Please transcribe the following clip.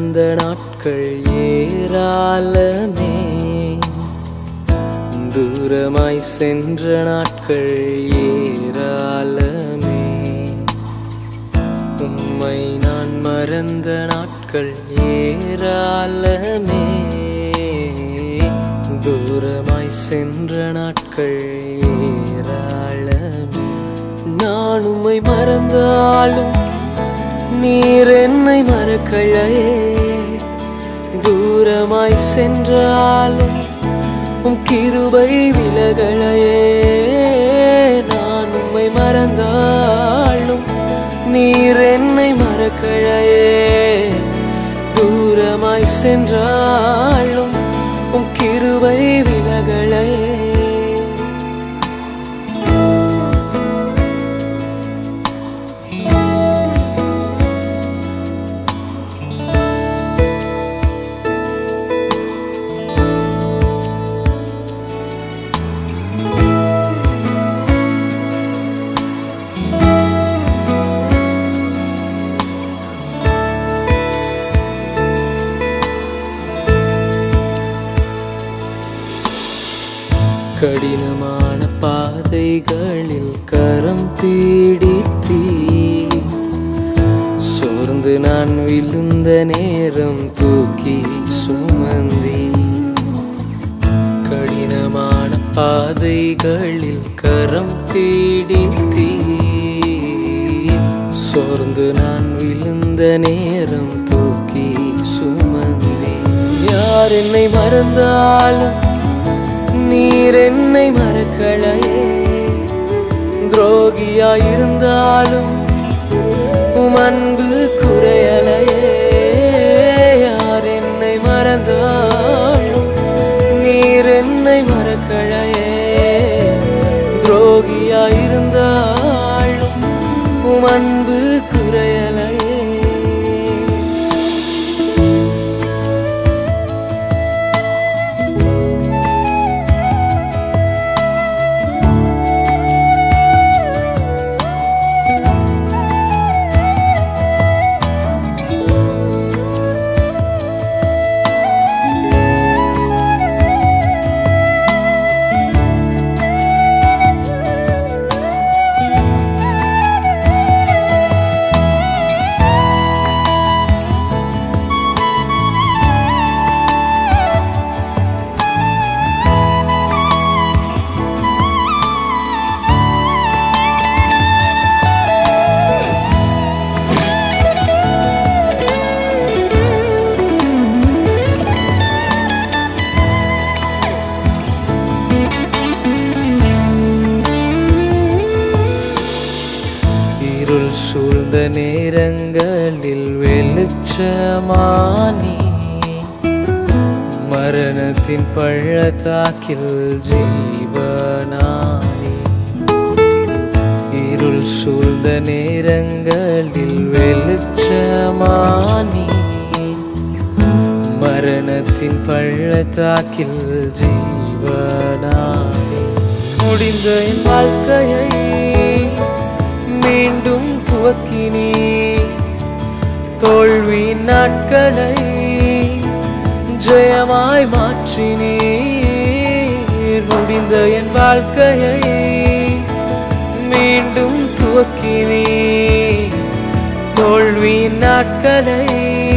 மறந்த நாட்கள் ஏராளமே தூரமாய் சென்ற நாட்கள் ஏராளமே உம்மை நான் மறந்த நாட்கள் ஏராளமே தூரமாய் சென்ற நாட்கள் ஏராளமே நான் உம்மை மறந்தாலும் நீர் என்னை மறக்கலையே தூரமாய் சென்றாலும் உம் கிருபை விலகலையே நான் உம்மை மறந்தாலும் நீர் என்னை மறக்கலையே தூரமாய் சென்றாலும் உம் கிருபை விலகலையே கடினமான பாதைகளில் கரம் பீடித்தீ சோர்ந்து நான் விழுந்த நேரம் தூக்கி சுமந்தி கடினமான பாதைகளில் கரம் பீடித்தீ சோர்ந்து நான் விழுந்த நேரம் தூக்கி சுமந்தி யார் என்னை மறந்தாலும் நீர் என்னை மறக்கலையே துரோகியாயிருந்தாலும் உம் அன்பு குறையலையே யார் என்னை மறந்தாலும் நீர் என்னை மறக்கலையே துரோகியாயிருந்தாலும் உம் அன்பு குறையலையே இருள் சூழ்ந்த நேரங்களில் வெளிச்சமானி மரணத்தின் பள்ளத்தாக்கில் ஜீவனானி இருள் சூழ்ந்த நேரங்களில் வெளிச்சமானி மரணத்தின் பள்ளத்தாக்கில் ஜீவனானி முடிந்த என் வாழ்க்கையை மீண்டும் துவக்கினீ தோல்வி நாட்களை ஜெயமாய் மாற்றினீர் முடிந்த என் வாழ்க்கையை மீண்டும் துவக்கினீ தோல்வி நாட்களை